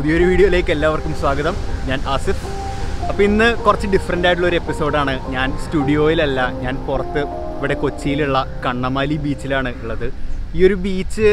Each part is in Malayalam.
പുതിയൊരു വീഡിയോയിലേക്ക് എല്ലാവർക്കും സ്വാഗതം ഞാൻ ആസിഫ് അപ്പോൾ ഇന്ന് കുറച്ച് ഡിഫറെൻ്റ് ആയിട്ടുള്ള ഒരു എപ്പിസോഡാണ് ഞാൻ സ്റ്റുഡിയോയിലല്ല ഞാൻ പുറത്ത് ഇവിടെ കൊച്ചിയിലുള്ള കണ്ണമാലി ബീച്ചിലാണ് ഉള്ളത് ഈ ഒരു ബീച്ച്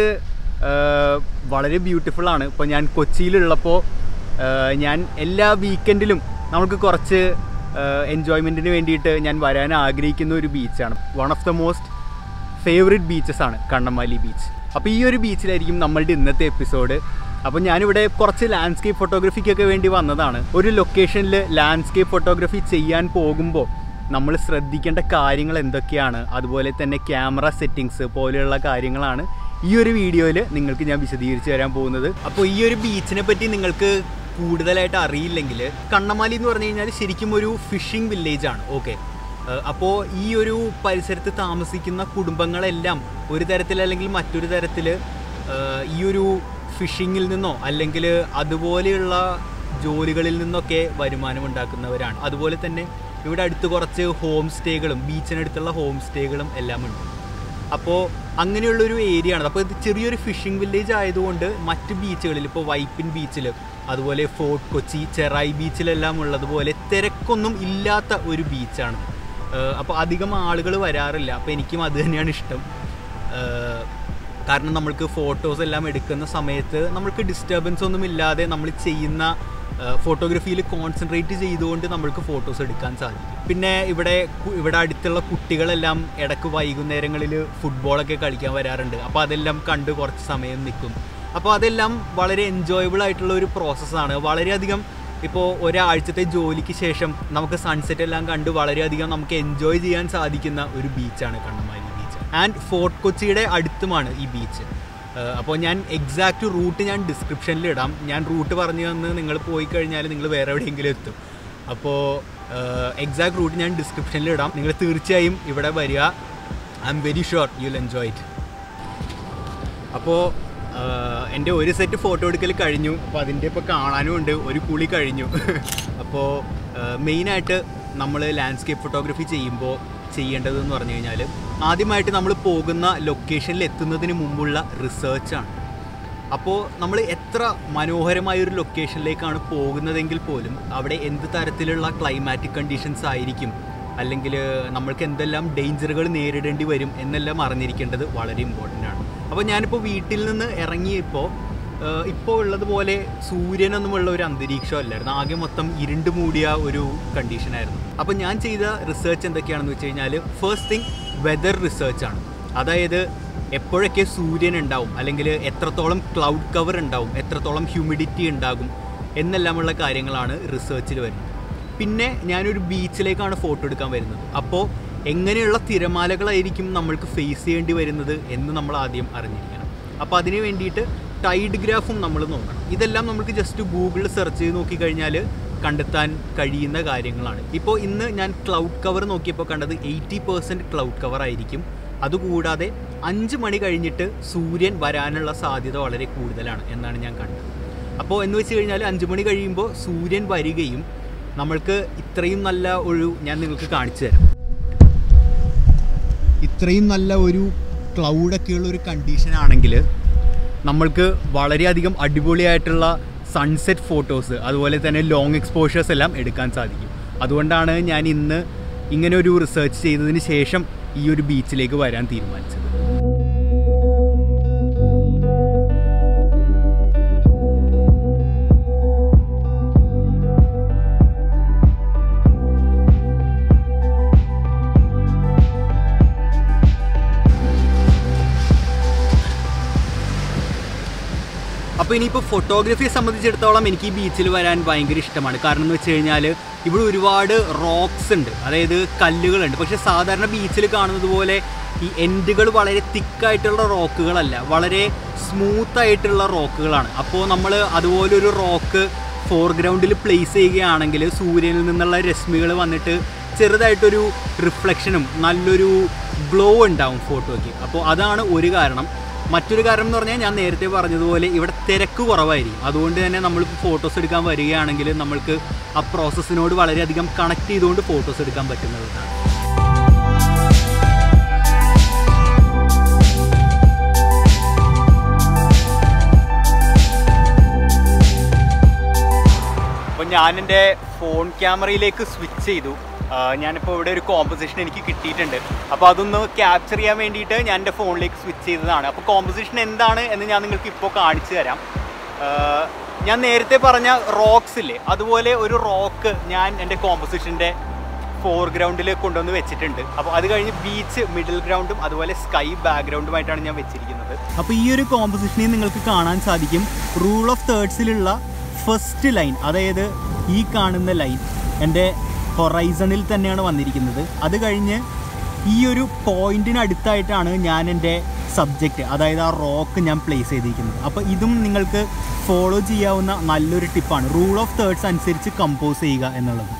വളരെ ബ്യൂട്ടിഫുൾ ആണ് ഇപ്പോൾ ഞാൻ കൊച്ചിയിലുള്ളപ്പോൾ ആഹ് ഞാൻ എല്ലാ വീക്കെൻഡിലും നമുക്ക് കുറച്ച് എൻജോയ്മെൻറ്റിന് വേണ്ടിയിട്ട് ഞാൻ വരാൻ ആഗ്രഹിക്കുന്ന ഒരു ബീച്ചാണ് one of the most favourite beaches ആണ് കണ്ണമാലി ബീച്ച് അപ്പോൾ ഈ ഒരു ബീച്ചിലായിരിക്കും നമ്മളുടെ ഇന്നത്തെ എപ്പിസോഡ് അപ്പോൾ ഞാനിവിടെ കുറച്ച് ലാൻഡ്സ്കേപ്പ് ഫോട്ടോഗ്രഫിക്കൊക്കെ വേണ്ടി വന്നതാണ് ഒരു ലൊക്കേഷനിൽ ലാൻഡ്സ്കേപ്പ് ഫോട്ടോഗ്രഫി ചെയ്യാൻ പോകുമ്പോൾ നമ്മൾ ശ്രദ്ധിക്കേണ്ട കാര്യങ്ങൾ എന്തൊക്കെയാണ് അതുപോലെ തന്നെ ക്യാമറ സെറ്റിങ്സ് പോലെയുള്ള കാര്യങ്ങളാണ് ഈ ഒരു വീഡിയോയിൽ നിങ്ങൾക്ക് ഞാൻ വിശദീകരിച്ച് തരാൻ പോകുന്നത് അപ്പോൾ ഈ ഒരു ബീച്ചിനെ പറ്റി നിങ്ങൾക്ക് കൂടുതലായിട്ട് അറിയില്ലെങ്കിൽ കണ്ണമാലി എന്ന് പറഞ്ഞു കഴിഞ്ഞാൽ ശരിക്കും ഒരു ഫിഷിംഗ് വില്ലേജ് ആണ് ഓക്കെ അപ്പോൾ ഈ ഒരു പരിസരത്ത് താമസിക്കുന്ന കുടുംബങ്ങളെല്ലാം ഒരു തരത്തിൽ അല്ലെങ്കിൽ മറ്റൊരു തരത്തിൽ ഈ ഒരു ഫിഷിങ്ങിൽ നിന്നോ അല്ലെങ്കിൽ അതുപോലെയുള്ള ജോലികളിൽ നിന്നൊക്കെ വരുമാനം ഉണ്ടാക്കുന്നവരാണ് അതുപോലെ തന്നെ ഇവിടെ അടുത്ത് കുറച്ച് ഹോം സ്റ്റേകളും ബീച്ചിനടുത്തുള്ള ഹോം സ്റ്റേകളും എല്ലാം ഉണ്ട് അപ്പോൾ അങ്ങനെയുള്ളൊരു ഏരിയ ആണ് അപ്പോൾ ഇത് ചെറിയൊരു ഫിഷിംഗ് വില്ലേജ് ആയതുകൊണ്ട് മറ്റ് ബീച്ചുകളിൽ ഇപ്പോൾ വൈപ്പിൻ ബീച്ചിൽ അതുപോലെ ഫോർട്ട് കൊച്ചി ചെറായി ബീച്ചിലെല്ലാം ഉള്ളതുപോലെ തിരക്കൊന്നും ഇല്ലാത്ത ഒരു ബീച്ചാണ് അപ്പോൾ അധികം ആളുകൾ വരാറില്ല അപ്പോൾ എനിക്കും അത് തന്നെയാണ് ഇഷ്ടം ഏഹ് കാരണം നമ്മൾക്ക് ഫോട്ടോസ് എല്ലാം എടുക്കുന്ന സമയത്ത് നമ്മൾക്ക് ഡിസ്റ്റർബൻസ് ഒന്നും ഇല്ലാതെ നമ്മൾ ചെയ്യുന്ന ഫോട്ടോഗ്രഫിയിൽ കോൺസെൻട്രേറ്റ് ചെയ്തുകൊണ്ട് നമ്മൾക്ക് ഫോട്ടോസ് എടുക്കാൻ സാധിക്കും പിന്നെ ഇവിടെ കു- ഇവിടെ അടുത്തുള്ള കുട്ടികളെല്ലാം ഇടയ്ക്ക് വൈകുന്നേരങ്ങളിൽ ഫുട്ബോളൊക്കെ കളിക്കാൻ വരാറുണ്ട് അപ്പോൾ അതെല്ലാം കണ്ട് കുറച്ച് സമയം നിൽക്കും അപ്പോൾ അതെല്ലാം വളരെ എൻജോയബിൾ ആയിട്ടുള്ള ഒരു പ്രോസസ്സാണ് വളരെയധികം ഇപ്പോൾ ഒരാഴ്ചത്തെ ജോലിക്ക് ശേഷം നമുക്ക് സൺസെറ്റ് എല്ലാം കണ്ട് വളരെയധികം നമുക്ക് എൻജോയ് ചെയ്യാൻ സാധിക്കുന്ന ഒരു ബീച്ചാണ് കണ്ണമാലി ബീച്ച് ആൻഡ് ഫോർട്ട് കൊച്ചിയുടെ അടുത്തുമാണ് ഈ ബീച്ച് അപ്പോൾ ഞാൻ എക്സാക്റ്റ് റൂട്ട് ഞാൻ ഡിസ്ക്രിപ്ഷനിൽ ഇടാം ഞാൻ റൂട്ട് പറഞ്ഞു തന്ന് നിങ്ങൾ പോയി കഴിഞ്ഞാൽ നിങ്ങൾ വേറെ എവിടെയെങ്കിലും എത്തും അപ്പോൾ എക്സാക്ട് റൂട്ട് ഞാൻ ഡിസ്ക്രിപ്ഷനിൽ ഇടാം നിങ്ങൾ തീർച്ചയായും ഇവിടെ വരിക I am very sure you will enjoy it അപ്പോൾ എൻ്റെ ഒരു സെറ്റ് ഫോട്ടോ എടുക്കൽ കഴിഞ്ഞു അപ്പോൾ അതിൻ്റെ ഇപ്പോൾ കാണാനും ഉണ്ട് ഒരു കുളി കഴിഞ്ഞു അപ്പോൾ മെയിനായിട്ട് നമ്മൾ ലാൻഡ്സ്കേപ്പ് ഫോട്ടോഗ്രഫി ചെയ്യുമ്പോൾ ചെയ്യേണ്ടതെന്ന് പറഞ്ഞു കഴിഞ്ഞാൽ ആദ്യമായിട്ട് നമ്മൾ പോകുന്ന ലൊക്കേഷനിൽ എത്തുന്നതിന് മുമ്പുള്ള റിസർച്ചാണ് അപ്പോൾ നമ്മൾ എത്ര മനോഹരമായ ഒരു ലൊക്കേഷനിലേക്കാണ് പോകുന്നതെങ്കിൽ പോലും അവിടെ എന്ത് തരത്തിലുള്ള ക്ലൈമാറ്റിക് കണ്ടീഷൻസ് ആയിരിക്കും അല്ലെങ്കിൽ നമ്മൾക്ക് എന്തെല്ലാം ഡേഞ്ചറുകൾ നേരിടേണ്ടി വരും എന്നെല്ലാം അറിഞ്ഞിരിക്കേണ്ടത് വളരെ ഇമ്പോർട്ടൻ്റ് ആണ് അപ്പോൾ ഞാനിപ്പോൾ വീട്ടിൽ നിന്ന് ഇറങ്ങിയപ്പോൾ ഇപ്പോൾ ഉള്ളതുപോലെ സൂര്യനൊന്നുമുള്ള ഒരു അന്തരീക്ഷം അല്ലായിരുന്നു ആകെ മൊത്തം ഇരുണ്ട് മൂടിയ ഒരു കണ്ടീഷനായിരുന്നു അപ്പോൾ ഞാൻ ചെയ്ത റിസർച്ച് എന്തൊക്കെയാണെന്ന് വെച്ച് കഴിഞ്ഞാൽ ഫസ്റ്റ് തിങ് വെതർ റിസർച്ചാണ് അതായത് എപ്പോഴൊക്കെ സൂര്യൻ ഉണ്ടാവും അല്ലെങ്കിൽ എത്രത്തോളം ക്ലൗഡ് കവർ ഉണ്ടാവും എത്രത്തോളം ഹ്യൂമിഡിറ്റി ഉണ്ടാകും എന്നെല്ലാമുള്ള കാര്യങ്ങളാണ് റിസർച്ചിൽ വരുന്നത് പിന്നെ ഞാനൊരു ബീച്ചിലേക്കാണ് ഫോട്ടോ എടുക്കാൻ വരുന്നത് അപ്പോൾ എങ്ങനെയുള്ള തിരമാലകളായിരിക്കും നമ്മൾക്ക് ഫേസ് ചെയ്യേണ്ടി വരുന്നത് എന്ന് നമ്മൾ ആദ്യം അറിഞ്ഞിരിക്കണം അപ്പോൾ അതിന് വേണ്ടിയിട്ട് ടൈഡ് ഗ്രാഫും നമ്മൾ നോക്കണം ഇതെല്ലാം നമുക്ക് ജസ്റ്റ് ഗൂഗിളിൽ സെർച്ച് ചെയ്ത് നോക്കിക്കഴിഞ്ഞാൽ കണ്ടെത്താൻ കഴിയുന്ന കാര്യങ്ങളാണ് ഇപ്പോൾ ഇന്ന് ഞാൻ ക്ലൗഡ് കവർ നോക്കിയപ്പോൾ കണ്ടത് എയ്റ്റി പെർസെൻറ്റ് ക്ലൗഡ് കവർ ആയിരിക്കും അതുകൂടാതെ അഞ്ച് മണി കഴിഞ്ഞിട്ട് സൂര്യൻ വരാനുള്ള സാധ്യത വളരെ കൂടുതലാണ് എന്നാണ് ഞാൻ കണ്ടത് അപ്പോൾ എന്ന് വെച്ച് കഴിഞ്ഞാൽ അഞ്ച് മണി കഴിയുമ്പോൾ സൂര്യൻ വരികയും നമ്മൾക്ക് ഇത്രയും നല്ല ഒരു ഞാൻ നിങ്ങൾക്ക് കാണിച്ചു തരാം ഇത്രയും നല്ല ഒരു ക്ലൗഡൊക്കെയുള്ള ഒരു കണ്ടീഷൻ ആണെങ്കിൽ നമ്മൾക്ക് വളരെയധികം അടിപൊളിയായിട്ടുള്ള സൺസെറ്റ് ഫോട്ടോസ് അതുപോലെ തന്നെ ലോങ് എക്സ്പോഷേഴ്സ് എല്ലാം എടുക്കാൻ സാധിക്കും അതുകൊണ്ടാണ് ഞാൻ ഇന്ന് ഇങ്ങനെ ഒരു റിസർച്ച് ചെയ്തതിന് ശേഷം ഈ ഒരു ബീച്ചിലേക്ക് വരാൻ തീരുമാനിച്ചത് അപ്പോൾ ഇനിയിപ്പോൾ ഫോട്ടോഗ്രഫിയെ സംബന്ധിച്ചിടത്തോളം എനിക്ക് ഈ ബീച്ചിൽ വരാൻ ഭയങ്കര ഇഷ്ടമാണ് കാരണം എന്ന് വെച്ച് കഴിഞ്ഞാൽ ഇവിടെ ഒരുപാട് റോക്സ് ഉണ്ട് അതായത് കല്ലുകളുണ്ട് പക്ഷേ സാധാരണ ബീച്ചിൽ കാണുന്നത് പോലെ ഈ എൻഡുകൾ വളരെ തിക്കായിട്ടുള്ള റോക്കുകളല്ല വളരെ സ്മൂത്ത് ആയിട്ടുള്ള റോക്കുകളാണ് അപ്പോൾ നമ്മൾ അതുപോലെ ഒരു റോക്ക് ഫോർഗ്രൗണ്ടിൽ പ്ലേസ് ചെയ്യുകയാണെങ്കിൽ സൂര്യനിൽ നിന്നുള്ള രശ്മികൾ വന്നിട്ട് ചെറുതായിട്ടൊരു റിഫ്ലക്ഷനും നല്ലൊരു ഗ്ലോ ഉണ്ടാവും ഫോട്ടോയ്ക്ക് അപ്പോൾ അതാണ് ഒരു കാരണം മറ്റൊരു കാരണം എന്ന് പറഞ്ഞാൽ ഞാൻ നേരത്തെ പറഞ്ഞതുപോലെ ഇവിടെ തിരക്ക് കുറവായിരിക്കും അതുകൊണ്ട് തന്നെ നമ്മൾ ഫോട്ടോസ് എടുക്കാൻ വരികയാണെങ്കിൽ നമ്മൾക്ക് ആ പ്രോസസ്സിനോട് വളരെയധികം കണക്ട് ചെയ്തുകൊണ്ട് ഫോട്ടോസ് എടുക്കാൻ പറ്റുന്നതാണ് ഞാൻ എൻ്റെ ഫോൺ ക്യാമറയിലേക്ക് സ്വിച്ച് ചെയ്തു ആ, ഞാനിപ്പോൾ ഇവിടെ ഒരു കോമ്പസിഷൻ എനിക്ക് കിട്ടിയിട്ടുണ്ട് അപ്പോൾ അതൊന്ന് ക്യാപ്ചർ ചെയ്യാൻ വേണ്ടിയിട്ട് ഞാൻ എൻ്റെ ഫോണിലേക്ക് സ്വിച്ച് ചെയ്തതാണ് അപ്പോൾ കോമ്പസിഷൻ എന്താണ് എന്ന് ഞാൻ നിങ്ങൾക്ക് ഇപ്പോൾ കാണിച്ചു തരാം ആ, ഞാൻ നേരത്തെ പറഞ്ഞ റോക്സ് ഇല്ലേ അതുപോലെ ഒരു റോക്ക് ഞാൻ എൻ്റെ കോമ്പസിഷൻ്റെ ഫോർഗ്രൗണ്ടിൽ കൊണ്ടുവന്ന് വെച്ചിട്ടുണ്ട് അപ്പോൾ അത് കഴിഞ്ഞ് ബീച്ച് മിഡിൽ ഗ്രൗണ്ടും അതുപോലെ സ്കൈ ബാക്ക്ഗ്രൗണ്ടുമായിട്ടാണ് ഞാൻ വെച്ചിരിക്കുന്നത് അപ്പോൾ ഈ ഒരു കോമ്പസിഷനിൽ നിങ്ങൾക്ക് കാണാൻ സാധിക്കും റൂൾ ഓഫ് തേർഡ്സിലുള്ള ഫസ്റ്റ് ലൈൻ അതായത് ഈ കാണുന്ന ലൈൻ എൻ്റെ ഹൊറൈസണിൽ തന്നെയാണ് വന്നിരിക്കുന്നത് അത് കഴിഞ്ഞ് ഈ ഒരു പോയിന്റിനടുത്തായിട്ടാണ് ഞാൻ എൻ്റെ സബ്ജക്റ്റ് അതായത് ആ റോക്ക് ഞാൻ പ്ലേസ് ചെയ്തിരിക്കുന്നത് അപ്പോൾ ഇതും നിങ്ങൾക്ക് ഫോളോ ചെയ്യാവുന്ന നല്ലൊരു ടിപ്പാണ് റൂൾ ഓഫ് തേർഡ്സ് അനുസരിച്ച് കമ്പോസ് ചെയ്യുക എന്നുള്ളത്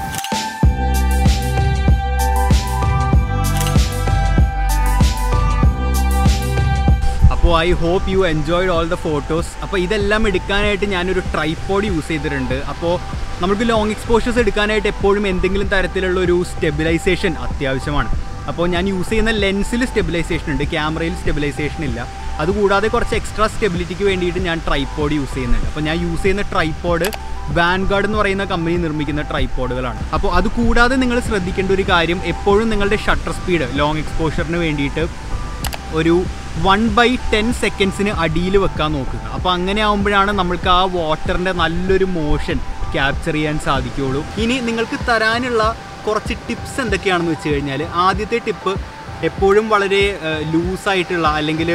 അപ്പോൾ I hope you enjoyed all the photos അപ്പോൾ ഇതെല്ലാം എടുക്കാനായിട്ട് ഞാനൊരു ട്രൈപ്പോഡ് യൂസ് ചെയ്തിട്ടുണ്ട് അപ്പോൾ നമുക്ക് ലോങ് എക്സ്പോഷേഴ്സ് എടുക്കാനായിട്ട് എപ്പോഴും എന്തെങ്കിലും തരത്തിലുള്ള ഒരു സ്റ്റെബിലൈസേഷൻ അത്യാവശ്യമാണ് അപ്പോൾ ഞാൻ യൂസ് ചെയ്യുന്ന ലെൻസിൽ സ്റ്റെബിലൈസേഷൻ ഉണ്ട് ക്യാമറയിൽ സ്റ്റെബിലൈസേഷൻ ഇല്ല അതുകൂടാതെ കുറച്ച് എക്സ്ട്രാ സ്റ്റെബിലിറ്റിക്ക് വേണ്ടിയിട്ട് ഞാൻ ട്രൈപ്പോഡ് യൂസ് ചെയ്യുന്നുണ്ട് അപ്പോൾ ഞാൻ യൂസ് ചെയ്യുന്ന ട്രൈപ്പോഡ് വാൻഗാർഡ് എന്ന് പറയുന്ന കമ്പനി നിർമ്മിക്കുന്ന ട്രൈപ്പോഡുകളാണ് അപ്പോൾ അത് കൂടാതെ നിങ്ങൾ ശ്രദ്ധിക്കേണ്ട ഒരു കാര്യം എപ്പോഴും നിങ്ങളുടെ ഷട്ടർ സ്പീഡ് ലോങ് എക്സ്പോഷറിന് വേണ്ടിയിട്ട് ഒരു വൺ ബൈ ടെൻ സെക്കൻഡ്സിന് അടിയിൽ വെക്കാൻ നോക്കുക അപ്പോൾ അങ്ങനെ ആകുമ്പോഴാണ് നമ്മൾക്ക് ആ വാട്ടറിൻ്റെ നല്ലൊരു മോഷൻ ക്യാപ്ചർ ചെയ്യാൻ സാധിക്കുകയുള്ളൂ ഇനി നിങ്ങൾക്ക് തരാനുള്ള കുറച്ച് ടിപ്സ് എന്തൊക്കെയാണെന്ന് വെച്ച് കഴിഞ്ഞാൽ ആദ്യത്തെ ടിപ്പ് എപ്പോഴും വളരെ ലൂസായിട്ടുള്ള അല്ലെങ്കിൽ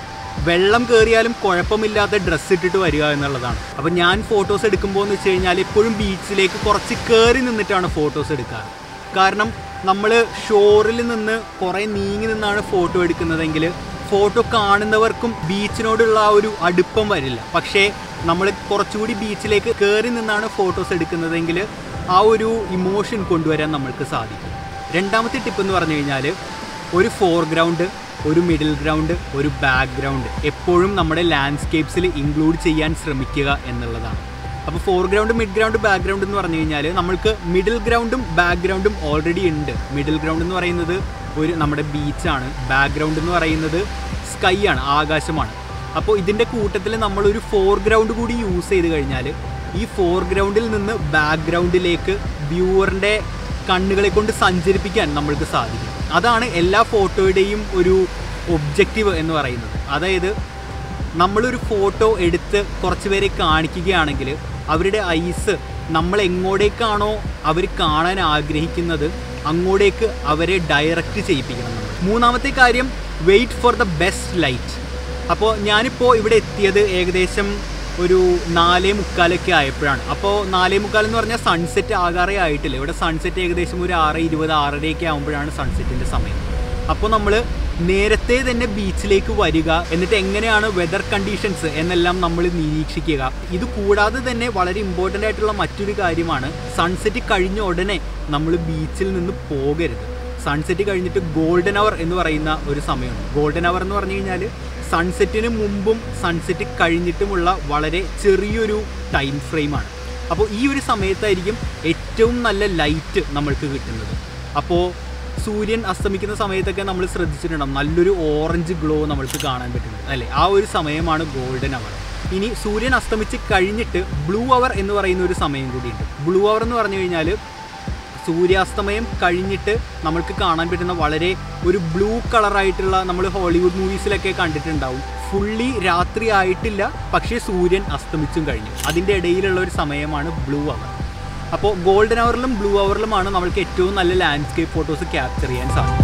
വെള്ളം കയറിയാലും കുഴപ്പമില്ലാത്ത ഡ്രസ്സ് ഇട്ടിട്ട് വരിക എന്നുള്ളതാണ് അപ്പോൾ ഞാൻ ഫോട്ടോസ് എടുക്കുമ്പോൾ എന്ന് വെച്ച് കഴിഞ്ഞാൽ എപ്പോഴും ബീച്ചിലേക്ക് കുറച്ച് കയറി നിന്നിട്ടാണ് ഫോട്ടോസ് എടുക്കുക കാരണം നമ്മൾ ഷോറിൽ നിന്ന് കുറേ നീങ്ങി നിന്നാണ് ഫോട്ടോ എടുക്കുന്നതെങ്കിൽ ഫോട്ടോ കാണുന്നവർക്കും ബീച്ചിനോടുള്ള ആ ഒരു അടുപ്പം വരില്ല പക്ഷേ നമ്മൾ കുറച്ചുകൂടി ബീച്ചിലേക്ക് കയറി നിന്നാണ് ഫോട്ടോസ് എടുക്കുന്നതെങ്കിൽ ആ ഒരു ഇമോഷൻ കൊണ്ടുവരാൻ നമ്മൾക്ക് സാധിക്കും രണ്ടാമത്തെ ടിപ്പ് എന്ന് പറഞ്ഞു കഴിഞ്ഞാൽ ഒരു ഫോർഗ്രൗണ്ട് ഒരു മിഡിൽ ഗ്രൗണ്ട് ഒരു ബാക്ക്ഗ്രൗണ്ട് എപ്പോഴും നമ്മുടെ ലാൻഡ്സ്കേപ്സിൽ ഇൻക്ലൂഡ് ചെയ്യാൻ ശ്രമിക്കുക എന്നുള്ളതാണ് അപ്പോൾ ഫോർഗ്രൗണ്ട് മിഡ് ഗ്രൗണ്ട് ബാക്ക്ഗ്രൗണ്ട് എന്ന് പറഞ്ഞു കഴിഞ്ഞാൽ നമ്മൾക്ക് മിഡിൽ ഗ്രൗണ്ടും ബാക്ക്ഗ്രൗണ്ടും ഓൾറെഡി ഉണ്ട് മിഡിൽ ഗ്രൗണ്ട് എന്ന് പറയുന്നത് ഒരു നമ്മുടെ ബീച്ചാണ് ബാക്ക്ഗ്രൗണ്ട് എന്ന് പറയുന്നത് സ്കൈ ആണ് ആകാശമാണ് അപ്പോൾ ഇതിൻ്റെ കൂട്ടത്തിൽ നമ്മളൊരു ഫോർഗ്രൗണ്ട് കൂടി യൂസ് ചെയ്ത് കഴിഞ്ഞാൽ ഈ ഫോർഗ്രൗണ്ടിൽ നിന്ന് ബാക്ക്ഗ്രൗണ്ടിലേക്ക് വ്യൂവറിൻ്റെ കണ്ണുകളെ കൊണ്ട് സഞ്ചരിപ്പിക്കാൻ നമ്മൾക്ക് സാധിക്കും അതാണ് എല്ലാ ഫോട്ടോയുടെയും ഒരു ഒബ്ജക്റ്റീവ് എന്ന് പറയുന്നത് അതായത് നമ്മളൊരു ഫോട്ടോ എടുത്ത് കുറച്ച് പേരെ കാണിക്കുകയാണെങ്കിൽ അവരുടെ ഐസ് നമ്മൾ എങ്ങോട്ടേക്കാണോ അവർ കാണാൻ ആഗ്രഹിക്കുന്നത് അങ്ങോട്ടേക്ക് അവരെ ഡയറക്റ്റ് ചെയ്യിപ്പിക്കണം നമ്മൾ മൂന്നാമത്തെ കാര്യം wait for the best light അപ്പോൾ ഞാനിപ്പോൾ ഇവിടെ എത്തിയത് ഏകദേശം ഒരു നാലേ മുക്കാലൊക്കെ ആയപ്പോഴാണ് അപ്പോൾ നാലേ മുക്കാൽ എന്ന് പറഞ്ഞാൽ സൺസെറ്റ് ആകാറേ ആയിട്ടില്ല ഇവിടെ സൺസെറ്റ് ഏകദേശം ഒരു ആറ് ഇരുപത് ആറരയൊക്കെ ആകുമ്പോഴാണ് സൺസെറ്റിൻ്റെ സമയം അപ്പോൾ നമ്മൾ നേരത്തെ തന്നെ ബീച്ചിലേക്ക് വരിക എന്നിട്ട് എങ്ങനെയാണ് വെതർ കണ്ടീഷൻസ് എന്നെല്ലാം നമ്മൾ നിരീക്ഷിക്കുക ഇത് കൂടാതെ തന്നെ വളരെ ഇമ്പോർട്ടൻ്റ് ആയിട്ടുള്ള മറ്റൊരു കാര്യമാണ് സൺസെറ്റ് കഴിഞ്ഞ ഉടനെ നമ്മൾ ബീച്ചിൽ നിന്ന് പോകരുത് സൺസെറ്റ് കഴിഞ്ഞിട്ട് ഗോൾഡൻ അവർ എന്ന് പറയുന്ന ഒരു സമയമുണ്ട് ഗോൾഡൻ അവർ എന്ന് പറഞ്ഞു കഴിഞ്ഞാൽ സൺസെറ്റിന് മുമ്പും സൺസെറ്റ് കഴിഞ്ഞിട്ടുമുള്ള വളരെ ചെറിയൊരു ടൈം ഫ്രെയിമാണ് അപ്പോൾ ഈ ഒരു സമയത്തായിരിക്കും ഏറ്റവും നല്ല ലൈറ്റ് നമ്മൾക്ക് കിട്ടുന്നത് അപ്പോൾ സൂര്യൻ അസ്തമിക്കുന്ന സമയത്തൊക്കെ നമ്മൾ ശ്രദ്ധിച്ചിട്ടുണ്ടാവും നല്ലൊരു ഓറഞ്ച് ഗ്ലോ നമ്മൾക്ക് കാണാൻ പറ്റുന്നത് അല്ലേ ആ ഒരു സമയമാണ് ഗോൾഡൻ അവർ ഇനി സൂര്യൻ അസ്തമിച്ച് കഴിഞ്ഞിട്ട് ബ്ലൂ അവർ എന്ന് പറയുന്ന ഒരു സമയം കൂടിയുണ്ട് ബ്ലൂ അവർ എന്ന് പറഞ്ഞു കഴിഞ്ഞാൽ സൂര്യാസ്തമയം കഴിഞ്ഞിട്ട് നമ്മൾക്ക് കാണാൻ പറ്റുന്ന വളരെ ഒരു ബ്ലൂ കളറായിട്ടുള്ള നമ്മൾ ഹോളിവുഡ് മൂവീസിലൊക്കെ കണ്ടിട്ടുണ്ടാവും ഫുള്ളി രാത്രി ആയിട്ടില്ല പക്ഷേ സൂര്യൻ അസ്തമിച്ചും കഴിഞ്ഞു അതിൻ്റെ ഇടയിലുള്ള ഒരു സമയമാണ് ബ്ലൂ അവർ അപ്പോൾ ഗോൾഡൻ അവറിലും ബ്ലൂ അവറിലുമാണ് നമ്മൾക്ക് ഏറ്റവും നല്ല ലാൻഡ്സ്കേപ്പ് ഫോട്ടോസ് ക്യാപ്ചർ ചെയ്യാൻ സാധിക്കും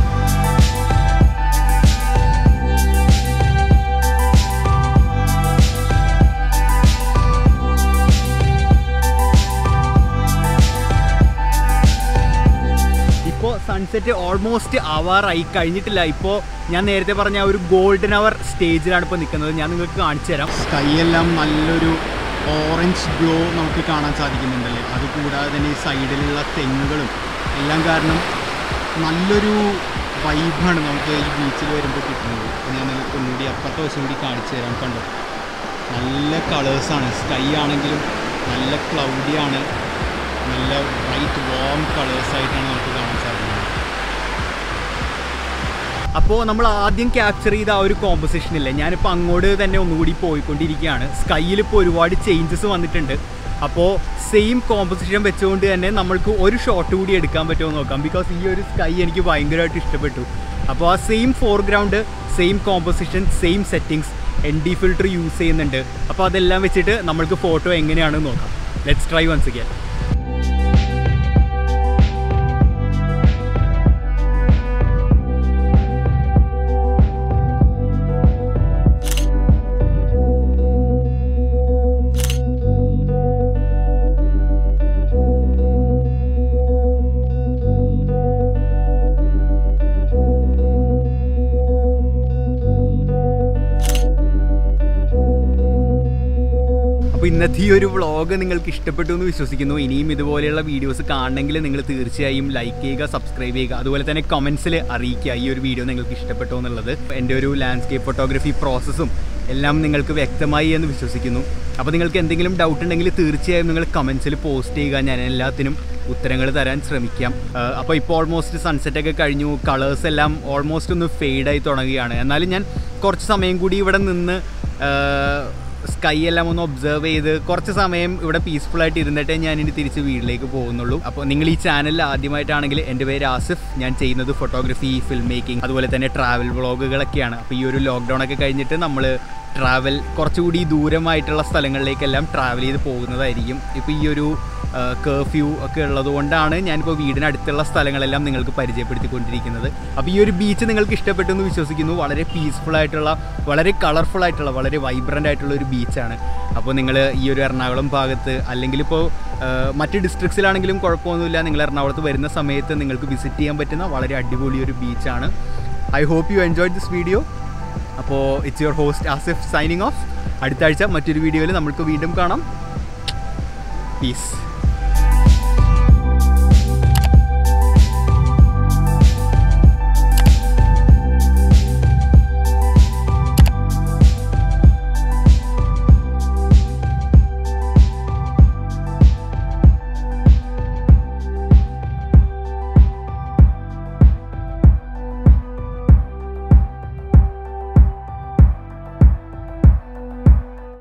ഇപ്പോൾ സൺസെറ്റ് ഓൾമോസ്റ്റ് ആവാറായി കഴിഞ്ഞിട്ടില്ല ഇപ്പോൾ ഞാൻ നേരത്തെ പറഞ്ഞ ആ ഒരു ഗോൾഡൻ അവർ സ്റ്റേജിലാണ് ഇപ്പോൾ നിൽക്കുന്നത് ഞാൻ നിങ്ങൾക്ക് കാണിച്ചു തരാം സ്കൈ എല്ലാം നല്ലൊരു ഓറഞ്ച് ഗ്ലോ നമുക്ക് കാണാൻ സാധിക്കുന്നുണ്ടല്ലേ അതുകൂടാതെ തന്നെ ഈ സൈഡിലുള്ള തെങ്ങുകളും എല്ലാം കാരണം നല്ലൊരു വൈബാണ് നമുക്ക് ഈ ബീച്ചിൽ വരുമ്പോൾ കിട്ടുന്നത് അപ്പോൾ ഞാൻ നിങ്ങൾക്ക് ഒന്നുകൂടി അപ്പുറത്തെ വശം കൂടി കാണിച്ചു തരാം കണ്ടോ നല്ല കളേഴ്സാണ് സ്കൈ ആണെങ്കിലും നല്ല ക്ലൗഡിയാണ് നല്ല ബ്രൈറ്റ് വാം കളേഴ്സായിട്ടാണ് നമുക്ക് കാണാൻ സാധിക്കുന്നത് അപ്പോൾ നമ്മൾ ആദ്യം ക്യാപ്ചർ ചെയ്ത ആ ഒരു കോമ്പസിഷൻ ഇല്ലേ ഞാനിപ്പോൾ അങ്ങോട്ട് തന്നെ ഒന്നുകൂടി പോയിക്കൊണ്ടിരിക്കുകയാണ് സ്കൈയിൽ ഇപ്പോൾ ഒരുപാട് ചേഞ്ചസ് വന്നിട്ടുണ്ട് അപ്പോൾ സെയിം കോമ്പസിഷൻ വെച്ചുകൊണ്ട് തന്നെ നമ്മൾക്ക് ഒരു ഷോട്ട് കൂടി എടുക്കാൻ പറ്റുമോ എന്ന് നോക്കാം ബിക്കോസ് ഈ ഒരു സ്കൈ എനിക്ക് ഭയങ്കരമായിട്ട് ഇഷ്ടപ്പെട്ടു അപ്പോൾ ആ same foreground same composition same settings N D filter use ചെയ്യുന്നുണ്ട് അപ്പോൾ അതെല്ലാം വെച്ചിട്ട് നമ്മൾക്ക് ഫോട്ടോ എങ്ങനെയാണെന്ന് നോക്കാം ലെറ്റ്സ് ട്രൈ വൺസ് again അപ്പോൾ ഇന്നത്തെ ഈ ഒരു വ്ളോഗ് നിങ്ങൾക്ക് ഇഷ്ടപ്പെട്ടു എന്ന് വിശ്വസിക്കുന്നു ഇനിയും ഇതുപോലെയുള്ള വീഡിയോസ് കാണണമെങ്കിൽ നിങ്ങൾ തീർച്ചയായും ലൈക്ക് ചെയ്യുക സബ്സ്ക്രൈബ് ചെയ്യുക അതുപോലെ തന്നെ കമൻസിൽ അറിയിക്കുക ഈ ഒരു വീഡിയോ നിങ്ങൾക്ക് ഇഷ്ടപ്പെട്ടോ എന്നുള്ളത് എൻ്റെ ഒരു ലാൻഡ്സ്കേപ്പ് ഫോട്ടോഗ്രഫി പ്രോസസ്സും എല്ലാം നിങ്ങൾക്ക് വ്യക്തമായി എന്ന് വിശ്വസിക്കുന്നു അപ്പോൾ നിങ്ങൾക്ക് എന്തെങ്കിലും ഡൗട്ട് ഉണ്ടെങ്കിൽ തീർച്ചയായും നിങ്ങൾ കമൻസിൽ പോസ്റ്റ് ചെയ്യുക ഞാൻ എല്ലാത്തിനും ഉത്തരങ്ങൾ തരാൻ ശ്രമിക്കാം അപ്പോൾ ഇപ്പോൾ ഓൾമോസ്റ്റ് സൺസെറ്റ് ഒക്കെ കഴിഞ്ഞു കളേഴ്സ് എല്ലാം ഓൾമോസ്റ്റ് ഒന്ന് ഫെയ്ഡായി തുടങ്ങുകയാണ് എന്നാലും ഞാൻ കുറച്ച് സമയം കൂടി ഇവിടെ നിന്ന് സ്കൈ എല്ലാം ഒന്ന് ഒബ്സർവ് ചെയ്ത് കുറച്ച് സമയം ഇവിടെ പീസ്ഫുൾ ആയിട്ട് ഇരുന്നിട്ടേ ഞാൻ ഇനി തിരിച്ച് വീട്ടിലേക്ക് പോകുന്നുള്ളൂ അപ്പോൾ നിങ്ങൾ ഈ ചാനലിൽ ആദ്യമായിട്ടാണെങ്കിൽ എൻ്റെ പേര് ആസിഫ് ഞാൻ ചെയ്യുന്നത് ഫോട്ടോഗ്രഫി ഫിൽം മേക്കിംഗ് അതുപോലെ തന്നെ ട്രാവൽ വ്ളോഗുകളൊക്കെയാണ് അപ്പോൾ ഈ ഒരു ലോക്ക്ഡൗൺ ഒക്കെ കഴിഞ്ഞിട്ട് നമ്മൾ ട്രാവൽ കുറച്ചുകൂടി ദൂരമായിട്ടുള്ള സ്ഥലങ്ങളിലേക്കെല്ലാം ട്രാവൽ ചെയ്ത് പോകുന്നതായിരിക്കും ഇപ്പോൾ ഈ ഒരു കേർഫ്യൂ ഒക്കെ ഉള്ളത് കൊണ്ടാണ് ഞാനിപ്പോൾ വീടിനടുത്തുള്ള സ്ഥലങ്ങളെല്ലാം നിങ്ങൾക്ക് പരിചയപ്പെടുത്തിക്കൊണ്ടിരിക്കുന്നത് അപ്പോൾ ഈ ഒരു ബീച്ച് നിങ്ങൾക്ക് ഇഷ്ടപ്പെട്ടു എന്ന് വിശ്വസിക്കുന്നു വളരെ പീസ്ഫുൾ ആയിട്ടുള്ള വളരെ കളർഫുൾ ആയിട്ടുള്ള വളരെ വൈബ്രൻ്റ് ആയിട്ടുള്ള ഒരു ബീച്ചാണ് അപ്പോൾ നിങ്ങൾ ഈ ഒരു എറണാകുളം ഭാഗത്ത് അല്ലെങ്കിൽ ഇപ്പോൾ മറ്റ് ഡിസ്ട്രിക്ട്സിലാണെങ്കിലും കുഴപ്പമൊന്നുമില്ല നിങ്ങൾ എറണാകുളത്ത് വരുന്ന സമയത്ത് നിങ്ങൾക്ക് വിസിറ്റ് ചെയ്യാൻ പറ്റുന്ന വളരെ അടിപൊളി ഒരു ബീച്ചാണ് I hope you enjoy this video അപ്പോൾ it's your host Asif signing off അടുത്ത ആഴ്ച മറ്റൊരു വീഡിയോയിൽ നമുക്ക് വീണ്ടും കാണാം പീസ്